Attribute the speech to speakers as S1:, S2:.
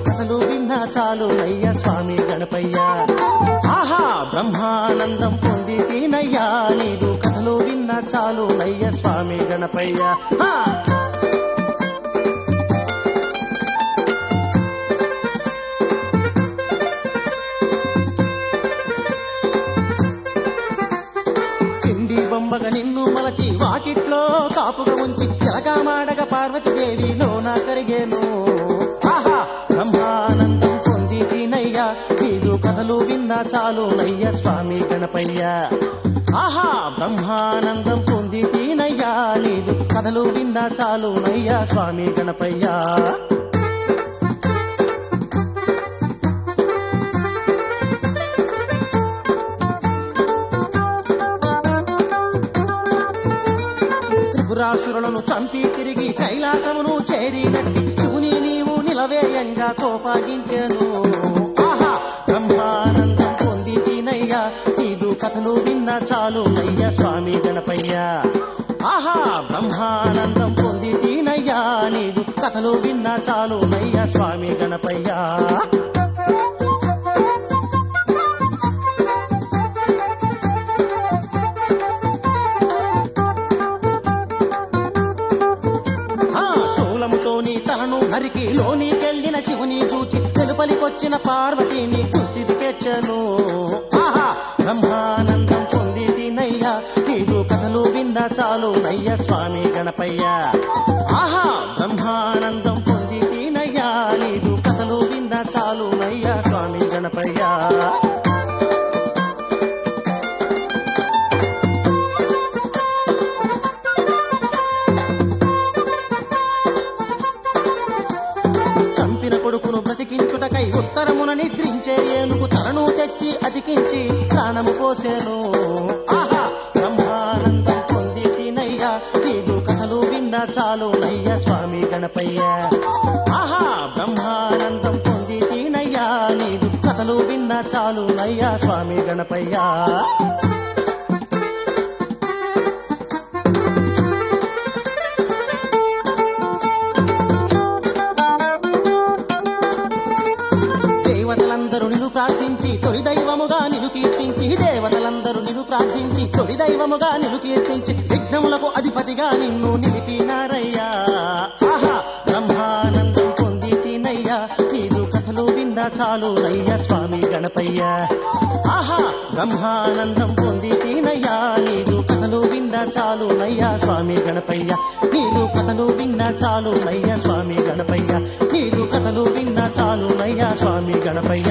S1: కథలు విన్నా చాలు నయ్య స్వామి గణపయ్య ఆహా బ్రహ్మానందం పొంది తీనయ్యా నీదు కథలు విన్నా చాలు నయ్య స్వామి గణపయ్య హా! పిండి బొమ్మగ నిన్ను మలచి వాకిట్లో కాపుగా ఉంచి జలగామాడగ పార్వతీదేవి లోన కరిగేను ఆహా బ్రహ్మానందం పొంది తినయ్యా నీదు కథలు విన్నా చాలు నయ్య స్వామి గణపయ్య ఆహా బ్రహ్మానందం పొంది తినయ్యా నీదు కథలు విన్నా చాలు నయ్య స్వామి గణపయ్యా త్రిపురాసురులను చంపి తిరిగి కైలాసమును చేరినట్టి శివుని నీవు నిలవేయంగా కోపాగించెను ఆహా బ్రహ్మానందం పొంది తినయ్యా నీదు కథలు విన్నా చాలు నయ్య స్వామి గణపయ్య ఆహా బ్రహ్మానందం పొంది తినయ్యా నీదు కథలు విన్నా చాలు నయ్య స్వామి గణపయ్యా ఆ శూలముతోని తలను నరికి లోనికెళ్ళిన శివుని చూచి వెలుపలికొచ్చిన పార్వతిని కుస్థితికెచ్చను ఆహా బ్రహ్మానందం పొంది తినయ్యా నీదు కథలు విన్నా చాలు నయ్య స్వామి గణపయ్య ఆహా బ్రహ్మానందం పొంది తినయ్యా నీదు కథలు విన్నా చాలు నయ్య స్వామి గణపయ్య చంపిన కొడుకును బ్రతికించుటకై ఉత్తరమున నిద్రించే ఏనుగు తలను తెచ్చి అతికించి ప్రాణము పోసేను ఆహా బ్రహ్మానందం పొంది తినయ్యా నీదు కథలు విన్నా చాలు నయ్య స్వామి గణపయ్య ఆహా బ్రహ్మానందం పొంది తినయ్యా నీదు కథలు విన్నా చాలు నయ్య స్వామి గణపయ్యా దేవతలందరూ నిన్ను ప్రార్థించి తొలి దైవముగా నిన్ను కీర్తించి దేవతలందరూ నిన్ను ప్రార్థించి తొలి దైవముగా నిన్ను కీర్తించి విఘ్నములకు అధిపతిగా నిన్ను నిలిపినారయ్యా ఆహా బ్రహ్మానందం పొంది తినయ్యా నీదు కథలు విన్నా చాలు నయ్య స్వామి గణపయ్య ఆహా బ్రహ్మానందం పొంది తినయ్యా నీదు కథలు విన్నా చాలు నయ్య స్వామి గణపయ్య నీదు కథలు విన్నా చాలు నయ్య స్వామి గణపయ్య నీదు కథలు విన్నా చాలు నయ్య స్వామి గణపయ్య